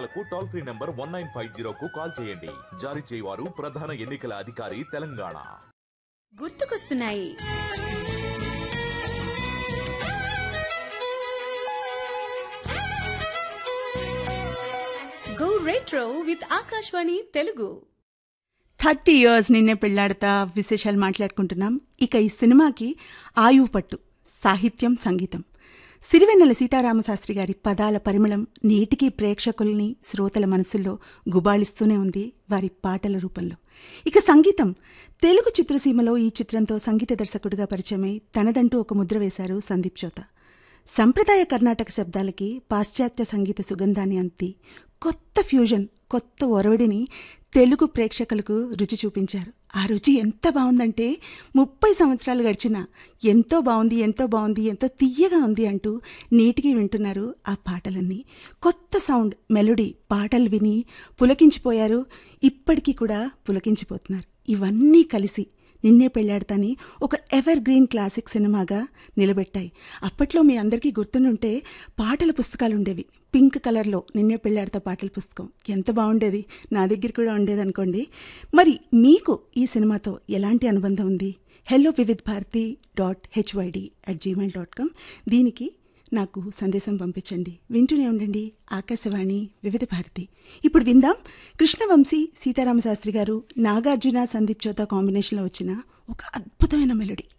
వివరాలకు toll free number one nine five జీరోకు call చేయండి జారీ చేయవారు ప్రధాన ఎన్నికల అధికారి తెలంగాణ గుర్తుకొస్తున్నాయి go retro with Akashvani Telugu thirty years Ninne Pelladatha విశేషాలు మాట్లాడుకుంటున్నాం ఇక ఈ సినిమాకి ఆయువు పట్టు సాహిత్యం సంగీతం సిరివెన్నెల సీతారామశాస్త్రి గారి పదాల పరిమళం నేటికీ ప్రేక్షకుల్ని శ్రోతల మనసుల్లో గుబాళిస్తూనే ఉంది వారి పాటల రూపంలో ఇక సంగీతం తెలుగు చిత్రసీమలో ఈ చిత్రంతో సంగీత దర్శకుడిగా పరిచయమై తనదంటూ ఒక ముద్ర వేశారు సందీప్ చోత సంప్రదాయ కర్ణాటక శబ్దాలకి పాశ్చాత్య సంగీత సుగంధాన్ని అంతి కొత్త ఫ్యూజన్ కొత్త ఒరవడిని తెలుగు ప్రేక్షకులకు రుచి చూపించారు ఆ రుచి ఎంత బాగుందంటే ముప్పై సంవత్సరాలు గడిచినా ఎంతో బాగుంది ఎంతో బాగుంది ఎంతో తీయగా ఉంది అంటూ నేటికి వింటున్నారు ఆ పాటలన్నీ కొత్త సౌండ్ మెలోడీ పాటలు విని పులకించిపోయారు ఇప్పటికీ కూడా పులకించిపోతున్నారు ఇవన్నీ కలిసి నిన్నే పెళ్లాడతాని ఒక ఎవర్ గ్రీన్ క్లాసిక్ సినిమాగా నిలబెట్టాయి అప్పట్లో మీ అందరికీ గుర్తుండుంటే పాటల పుస్తకాలు ఉండేవి పింక్ కలర్లో నిన్నే పెళ్లాడతా పాటల పుస్తకం ఎంత బాగుండేది నా దగ్గర కూడా ఉండేది అనుకోండి మరి మీకు ఈ సినిమాతో ఎలాంటి అనుబంధం ఉంది hello Vividh Bharati dot HYD at Gmail dot com దీనికి నాకు సందేశం పంపించండి వింటూనే ఉండండి ఆకాశవాణి వివిధ భారతి ఇప్పుడు విందాం కృష్ణవంశీ సీతారామశాస్త్రి గారు నాగార్జున సందీప్ చోత కాంబినేషన్లో వచ్చిన ఒక అద్భుతమైన మెలోడీ